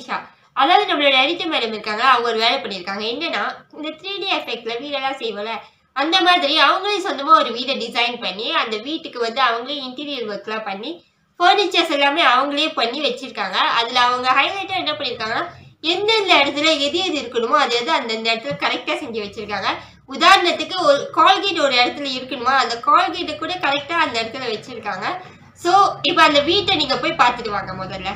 மோனிஷா அதாவது நம்மளோட editor madam இருக்காங்க அவங்க ஒரு வேலை பண்ணியிருக்காங்க என்னன்னா இந்த த்ரீ டி எஃபெக்ட்ல வீடெல்லாம் செய்வோம்ல அந்த மாதிரி அவங்களே சொந்தமா ஒரு வீடை டிசைன் பண்ணி அந்த வீட்டுக்கு வந்து அவங்களே இன்டீரியர் ஒர்க்லாம் பண்ணி ஃபர்னிச்சர்ஸ் எல்லாமே அவங்களே பண்ணி வச்சிருக்காங்க அதுல அவங்க ஹைலைட்டா என்ன பண்ணியிருக்காங்கன்னா எந்தெந்த இடத்துல எது எது இருக்கணுமோ அது எது அந்தந்த இடத்துல கரெக்டாக செஞ்சு வச்சிருக்காங்க உதாரணத்துக்கு ஒரு கால்கேட் ஒரு இடத்துல இருக்கணுமா அந்த கால்கேட்டை கூட கரெக்டாக அந்த இடத்துல வச்சிருக்காங்க ஸோ இப்போ அந்த வீட்டை நீங்கள் போய் பார்த்துட்டு வாங்க முதல்ல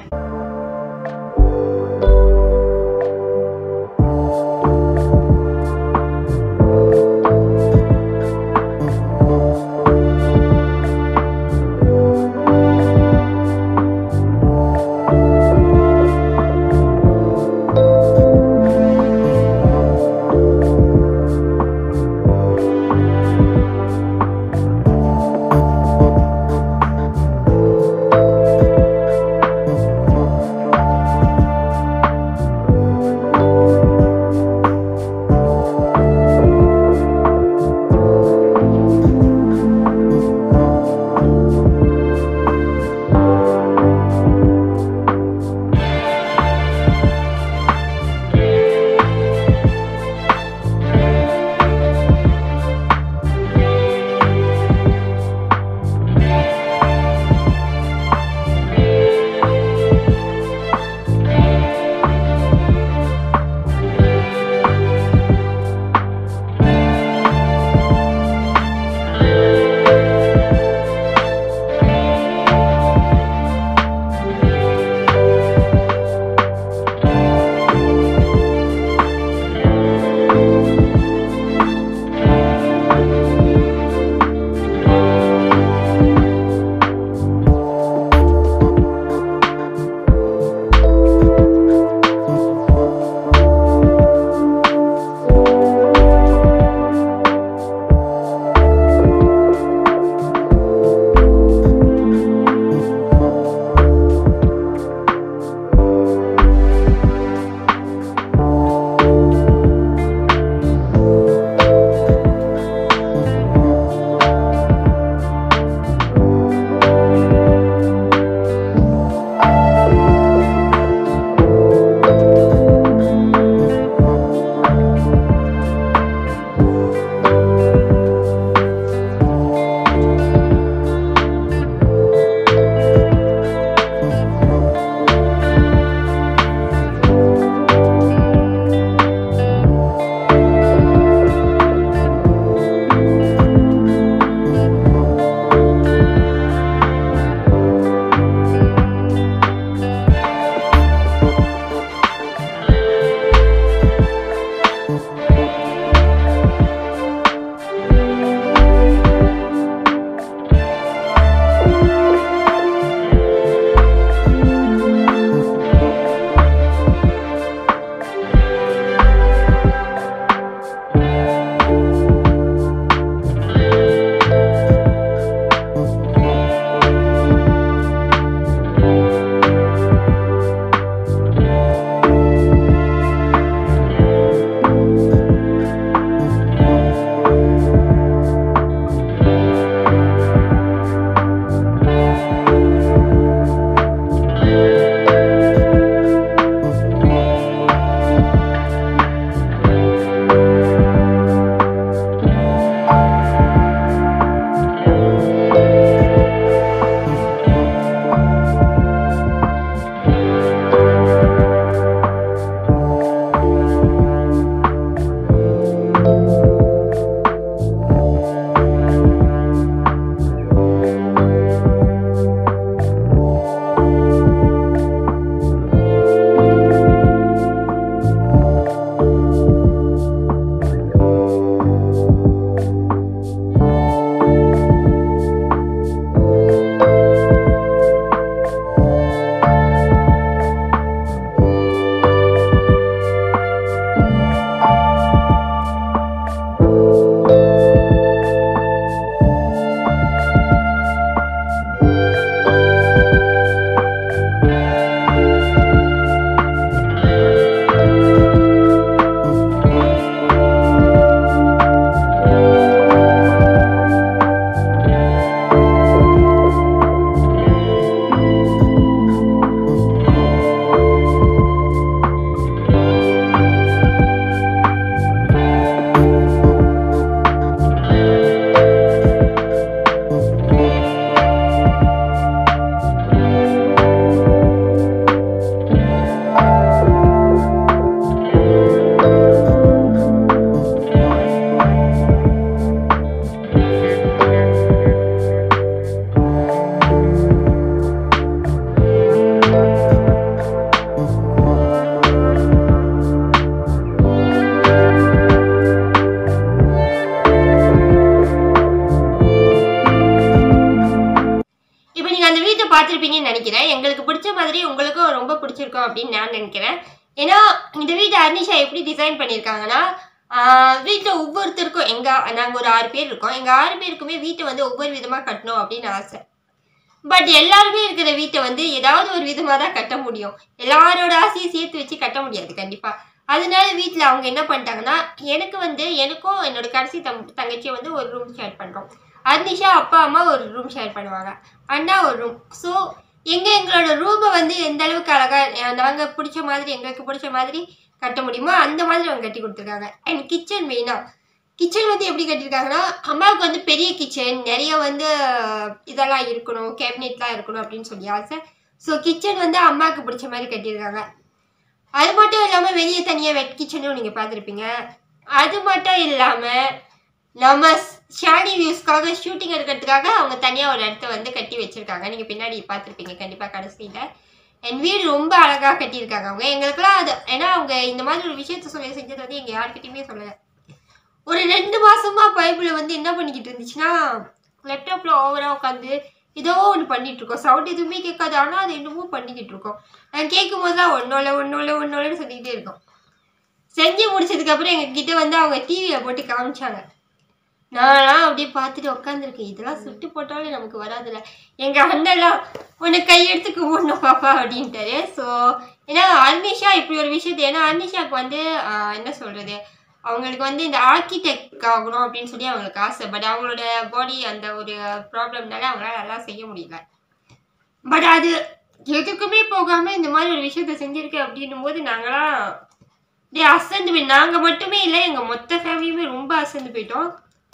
பார்த்துருப்பீங்கன்னு நினைக்கிறேன் எங்களுக்கு பிடிச்ச மாதிரி உங்களுக்கும் ரொம்ப பிடிச்சிருக்கும் அப்படின்னு நான் நினைக்கிறேன் ஏன்னா இந்த வீட்டை அர்னிஷா எப்படி டிசைன் பண்ணியிருக்காங்கன்னா வீட்டில் ஒவ்வொருத்தருக்கும் எங்கள் நாங்கள் ஒரு ஆறு பேர் இருக்கோம் எங்கள் ஆறு பேருக்குமே வீட்டை வந்து ஒவ்வொரு விதமாக கட்டணும் அப்படின்னு ஆசை பட் எல்லாருமே இருக்கிற வீட்டை வந்து ஏதாவது ஒரு விதமாக தான் கட்ட முடியும் எல்லாரோட ஆசையும் சேர்த்து வச்சு கட்ட முடியாது கண்டிப்பாக அதனால வீட்டில் அவங்க என்ன பண்ணிட்டாங்கன்னா எனக்கு வந்து எனக்கும் என்னோட கடைசி தம் தங்கச்சியை வந்து ஒரு ரூம் ஷேர் பண்ணுறோம் அர்னிஷா அப்பா அம்மா ஒரு ரூம் ஷேர் பண்ணுவாங்க அண்ணா ஒரு ரூம் ஸோ எங்கள் எங்களோட ரூமை வந்து எந்த அளவுக்கு அழகாக நாங்கள் பிடிச்ச மாதிரி எங்களுக்கு பிடிச்ச மாதிரி கட்ட முடியுமோ அந்த மாதிரி அவங்க கட்டி கொடுத்துருக்காங்க அண்ட் கிச்சன் மெயினாக கிச்சன் வந்து எப்படி கட்டியிருக்காங்கன்னா அம்மாவுக்கு வந்து பெரிய கிச்சன் நிறைய வந்து இதெல்லாம் இருக்கணும் கேபினெட்லாம் இருக்கணும் அப்படின்னு சொல்லி ஆசை ஸோ கிச்சன் வந்து அம்மாவுக்கு பிடிச்ச மாதிரி கட்டியிருக்காங்க அது மட்டும் இல்லாமல் வெளியே தனியாக வெட் கிச்சனும் நீங்கள் பார்த்துருப்பீங்க அது மட்டும் இல்லாமல் நம்ம ஷாடி வியூஸ்க்காக ஷூட்டிங் எடுக்கிறதுக்காக அவங்க தனியாக ஒரு இடத்த வந்து கட்டி வச்சுருக்காங்க நீங்கள் பின்னாடி பார்த்துருப்பீங்க கண்டிப்பாக கடைசியில் என் வீடு ரொம்ப அழகாக கட்டியிருக்காங்க அவங்க எங்களுக்குலாம் அது ஏன்னா அவங்க இந்த மாதிரி ஒரு விஷயத்த சொல்லி செஞ்சது வந்து எங்கள் யார்கிட்டயுமே சொல்லலை ஒரு ரெண்டு மாசமா பைபிள் வந்து என்ன பண்ணிக்கிட்டு இருந்துச்சுன்னா லேப்டாப்ல ஓவரா உட்காந்து ஏதோ ஒன்று பண்ணிட்டு இருக்கோம் சவுண்ட் எதுவுமே கேட்காது ஆனால் அது என்னமோ பண்ணிக்கிட்டு இருக்கோம் நான் கேட்கும் போதெல்லாம் ஒன்னோல ஒன்னோல ஒன்னோலன்னு சொல்லிக்கிட்டே இருக்கோம் செஞ்சு முடிச்சதுக்கு அப்புறம் எங்க கிட்ட வந்து அவங்க டிவியை போட்டு காமிச்சாங்க நான்லாம் அப்படியே பார்த்துட்டு உட்காந்துருக்கேன் இதெல்லாம் சுட்டு போட்டாலும் நமக்கு வராதுல்ல எங்க அண்ணெல்லாம் உன்னை கையெடுத்து கும்பிடணும் பாப்பா அப்படின்ட்டாரு ஸோ ஏன்னா அர்னிஷா இப்படி ஒரு விஷயத்தை ஏன்னா அர்னிஷாக்கு வந்து ஆஹ், என்ன சொல்றது அவங்களுக்கு வந்து இந்த ஆர்கிடெக்ட் ஆகணும் அப்படின்னு சொல்லி அவங்களுக்கு ஆசை பட் அவங்களோட பாடி அந்த ஒரு ப்ராப்ளம்னால அவங்களால நல்லா செய்ய முடியல பட் அது எதுக்குமே போகாம இந்த மாதிரி ஒரு விஷயத்த செஞ்சிருக்கு அப்படின்னும் போது நாங்களாம் அப்படியே அசந்து போய் நாங்கள் மட்டுமே இல்லை எங்கள் மொத்த ஃபேமிலியுமே ரொம்ப அசந்து போயிட்டோம்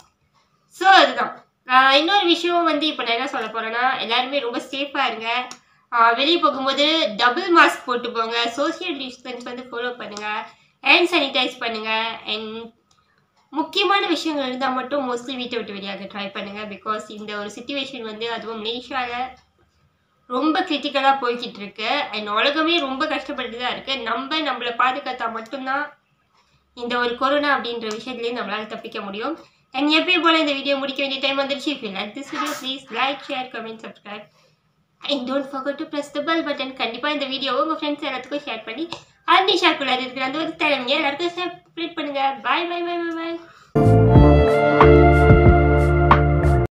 ஸோ அதுதான் ஆஹ் இன்னொரு விஷயம் வந்து இப்போ நான் என்ன சொல்ல போறேன்னா எல்லாருமே ரொம்ப சேஃபாக இருங்க வெளியே போகும்போது டபுள் மாஸ்க் போட்டு போங்க சோஷியல் டிஸ்டன்ஸ் வந்து ஃபாலோ பண்ணுங்க ஹேண்ட் சானிடைஸ் பண்ணுங்க அண்ட் முக்கியமான விஷயங்கள் இருந்தால் மட்டும் மோஸ்ட்லி வீட்டை விட்டு வெளியாக ட்ரை பண்ணுங்க பிகாஸ் இந்த ஒரு சுச்சுவேஷன் வந்து அதுவும் மலேசியாவில் ரொம்ப கிரிட்டிக்கலாக போய்கிட்டு இருக்கு அண்ட் உலகமே ரொம்ப கஷ்டப்பட்டு தான் இருக்கு நம்ம நம்மளை பாதுகாத்தா மட்டும்தான் இந்த ஒரு கொரோனா அப்படின்ற விஷயத்துலேயும் நம்மளால தப்பிக்க முடியும் அண்ட் எப்பயும் போல இந்த வீடியோ முடிக்க வேண்டிய டைம் வந்துருச்சு if you like this video please like share comment subscribe and don't forget to press the bell button கண்டிப்பா இந்த வீடியோவை உங்க ஃப்ரெண்ட்ஸ் எல்லாத்துக்கும் ஷேர் பண்ணி அர்னிஷாக்குள்ள இருக்கிற அந்த ஒரு திறமையை எல்லாருக்கும் ஸ்ப்ரெட் பண்ணுங்க பாய் பாய் பாய் பாய் பாய்